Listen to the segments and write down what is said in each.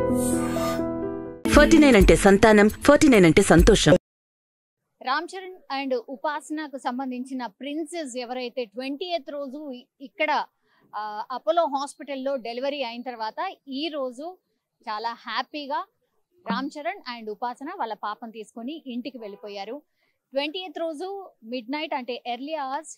forty nine అంటే సంతానం forty nine అంటే సంతోషం రామ్ చరణ్ అండ్ ఉపాసనకు సంబంధించిన ప్రిన్సెస్ ఎవరైతే ట్వంటీ ఎయిత్ రోజు ఇ- ఇక్కడ ఆ, అపోలో హాస్పిటల్లో డెలివరీ అయిన తర్వాత ఈ రోజు చాలా హ్యాపీగా రామ్ చరణ్ అండ్ ఉపాసన వాళ్ళ పాపను తీసుకొని ఇంటికి వెళ్ళిపోయారు ట్వంటీ ఎయిత్ రోజు మిడ్ నైట్ అంటే ఎర్లీ అవర్స్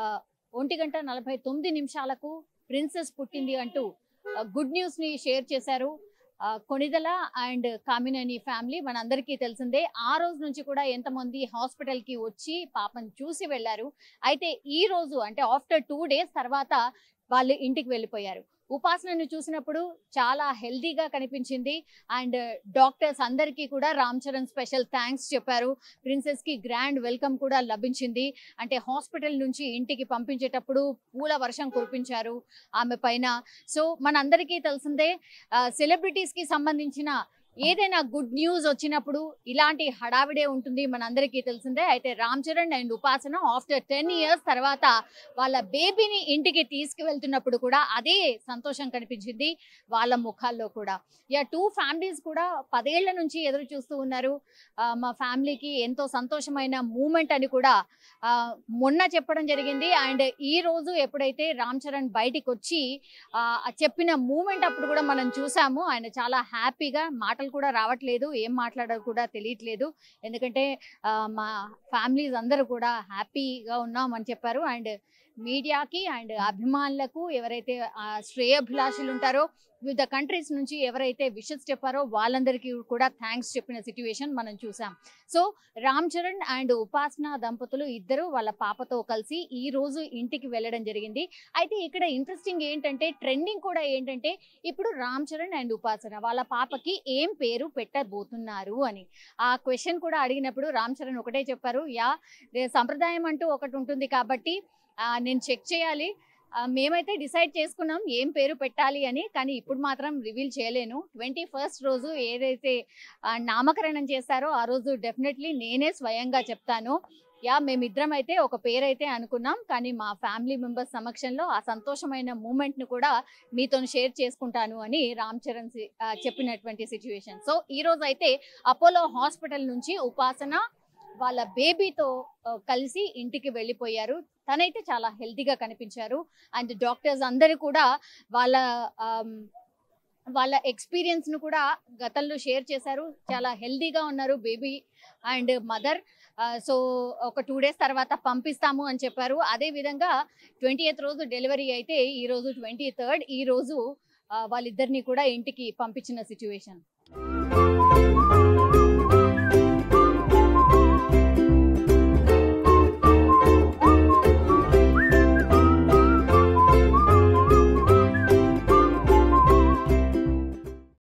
ఒంటి గంట నలభై తొమ్మిది నిమిషాలకు ప్రిన్సెస్ పుట్టింది అంటూ గుడ్ న్యూస్ ని షేర్ చేశారు ఆ, కొణిదల అండ్ కామినేని ఫ్యామిలీ మనందరికీ తెలిసిందే ఆ రోజు నుంచి కూడా ఎంతమంది హాస్పిటల్ కి వచ్చి పాపను చూసి వెళ్ళారు అయితే ఈ రోజు అంటే ఆఫ్టర్ టూ డేస్ తర్వాత వాళ్ళు ఇంటికి వెళ్ళిపోయారు ఉపాసనను చూసినప్పుడు చాలా హెల్దీగా కనిపించింది అండ్ డాక్టర్స్ అందరికీ కూడా రామ్ చరణ్ స్పెషల్ థ్యాంక్స్ చెప్పారు ప్రిన్సెస్ కి గ్రాండ్ వెల్కమ్ కూడా లభించింది అంటే హాస్పిటల్ నుంచి ఇంటికి పంపించేటప్పుడు పూల వర్షం కురిపించారు ఆమె పైన సో మనందరికీ తెలిసిందే సెలబ్రిటీస్ కి సంబంధించిన ఏదైనా గుడ్ న్యూస్ వచ్చినప్పుడు ఇలాంటి హడావిడే ఉంటుంది మనందరికీ తెలిసిందే అయితే Ram Charan and Upasana after ten years తర్వాత వాళ్ళ బేబీని ఇంటికి తీసుకువెళ్తున్నప్పుడు కూడా అదే సంతోషం కనిపించింది వాళ్ళ ముఖాల్లో కూడా యా టూ ఫ్యామిలీస్ కూడా పదేళ్ల నుంచి ఎదురు చూస్తూ ఉన్నారు ఆ, మా ఫ్యామిలీకి ఎంతో సంతోషమైన మూమెంట్ అని కూడా ఆ, మొన్న చెప్పడం జరిగింది అండ్ ఈ రోజు ఎప్పుడైతే రామ్ చరణ్ బయటికి వచ్చి ఆ, చెప్పిన మూమెంట్ అప్పుడు కూడా మనం చూసాము ఆయన చాలా హ్యాపీగా మాటలు కూడా రావట్లేదు ఏం మాట్లాడాలో కూడా తెలియట్లేదు ఎందుకంటే ఆ, మా ఫ్యామిలీస్ అందరూ కూడా హ్యాపీగా ఉన్నాం అని చెప్పారు అండ్ మీడియాకి అండ్ అభిమానులకు ఎవరైతే ఆ, శ్రేయోభిలాషులు ఉంటారో వివిధ కంట్రీస్ నుంచి ఎవరైతే విషెస్ చెప్పారో వాళ్ళందరికీ కూడా థ్యాంక్స్ చెప్పిన సిచ్యువేషన్ మనం చూసాం సో రామ్ చరణ్ అండ్ ఉపాసన దంపతులు ఇద్దరు వాళ్ళ పాపతో కలిసి ఈ రోజు ఇంటికి వెళ్ళడం జరిగింది అయితే ఇక్కడ ఇంట్రెస్టింగ్ ఏంటంటే ట్రెండింగ్ కూడా ఏంటంటే ఇప్పుడు రామ్ చరణ్ అండ్ ఉపాసన వాళ్ళ పాపకి ఏం పేరు పెట్టబోతున్నారు అని ఆ క్వశ్చన్ కూడా అడిగినప్పుడు రామ్ చరణ్ ఒకటే చెప్పారు యా రే- సంప్రదాయం అంటూ ఒకటి ఉంటుంది కాబట్టి ఆ, నేను చెక్ చేయాలి ఆ, మేమైతే డిసైడ్ చేసుకున్నాం ఏం పేరు పెట్టాలి అని కానీ ఇప్పుడు మాత్రం రివీల్ చేయలేను ట్వంటీ ఫస్ట్ రోజు ఏదైతే ఆ, నామకరణం చేస్తారో ఆ రోజు డెఫినెట్లీ నేనే స్వయంగా చెప్తాను యా మేమిద్దరం అయితే ఒక పేరు అయితే అనుకున్నాం కానీ మా ఫ్యామిలీ మెంబర్స్ సమక్షంలో ఆ సంతోషమైన మూమెంట్ ను కూడా మీతో షేర్ చేసుకుంటాను అని రామ్ చరణ్ సి- ఆ, చెప్పినటువంటి సిచ్యువేషన్ సో ఈ రోజు అయితే అపోలో హాస్పిటల్ నుంచి ఉపాసన వాళ్ళ బేబీతో ఆ, కలిసి ఇంటికి వెళ్ళిపోయారు తనైతే చాలా హెల్తీగా కనిపించారు అండ్ డాక్టర్స్ అందరూ కూడా వాళ్ళ ఆమ్, వాళ్ళ ఎక్స్పీరియన్స్ ను కూడా గతంలో షేర్ చేశారు చాలా హెల్దీగా ఉన్నారు బేబీ అండ్ మదర్ సో ఒక టూ డేస్ తర్వాత పంపిస్తాము అని చెప్పారు అదే విధంగా ట్వంటీ ఎయిత్ రోజు డెలివరీ అయితే ఈ రోజు ట్వంటీ థర్డ్ ఈ రోజు ఆ, వాళ్ళిద్దరిని కూడా ఇంటికి పంపించిన సిచ్యువేషన్